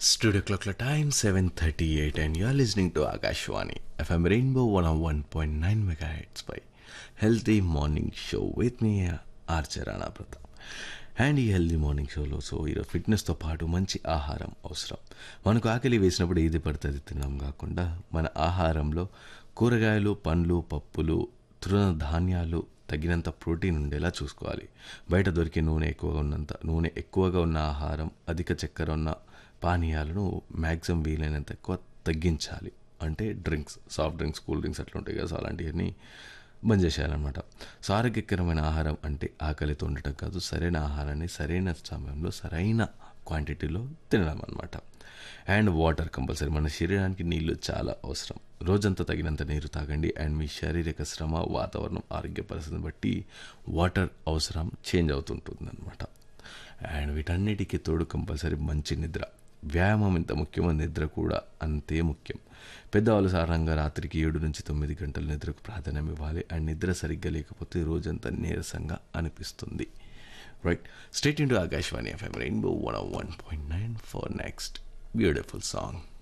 Studio clock time 7:38 and you are listening to Akashwani FM Rainbow 101.9 megahertz by Healthy Morning Show with me RJ Rana Pratap and ఈ healthy morning షోలో so ఈరోజు ఫిట్నెస్తో పాటు మంచి ఆహారం అవసరం మనకు ఆకలి వేసినప్పుడు ఏది పడుతుంది తినడం కాకుండా మన ఆహారంలో కూరగాయలు పండ్లు పప్పులు తృణధాన్యాలు తగినంత ప్రోటీన్ ఉండేలా చూసుకోవాలి బయట దొరికే నూనె ఎక్కువగా ఉన్నంత నూనె ఎక్కువగా ఉన్న ఆహారం అధిక చక్కెర ఉన్న పానీయాలను మ్యాక్సిమం వీలైనంత ఎక్కువ తగ్గించాలి అంటే drinks soft drinks cool drinks అట్లా ఉంటాయి కదా సో అలాంటివన్నీ బంద్ చేసేయాలన్నమాట సో ఆరోగ్యకరమైన ఆహారం అంటే ఆకలితో ఉండటం కాదు సరైన ఆహారాన్ని సరైన సమయంలో సరైన క్వాంటిటీలో తినడం అనమాట అండ్ వాటర్ కంపల్సరీ మన శరీరానికి నీళ్లు చాలా అవసరం రోజంతా తగినంత నీరు తాగండి అండ్ మీ శారీరక శ్రమ వాతావరణం ఆరోగ్య పరిస్థితిని బట్టి వాటర్ అవసరం చేంజ్ అవుతుంటుంది అనమాట అండ్ వీటన్నిటికీ తోడు కంపల్సరీ మంచి నిద్ర వ్యాయామం ఎంత ముఖ్యమో నిద్ర కూడా అంతే ముఖ్యం పెద్దవాళ్ళు సాధారణంగా రాత్రికి ఏడు నుంచి తొమ్మిది గంటల నిద్రకు ప్రాధాన్యం ఇవ్వాలి అండ్ నిద్ర సరిగ్గా లేకపోతే రోజంతా నీరసంగా అనిపిస్తుంది right stay tuned to Akashvani FM rainbow one one point nine for next beautiful song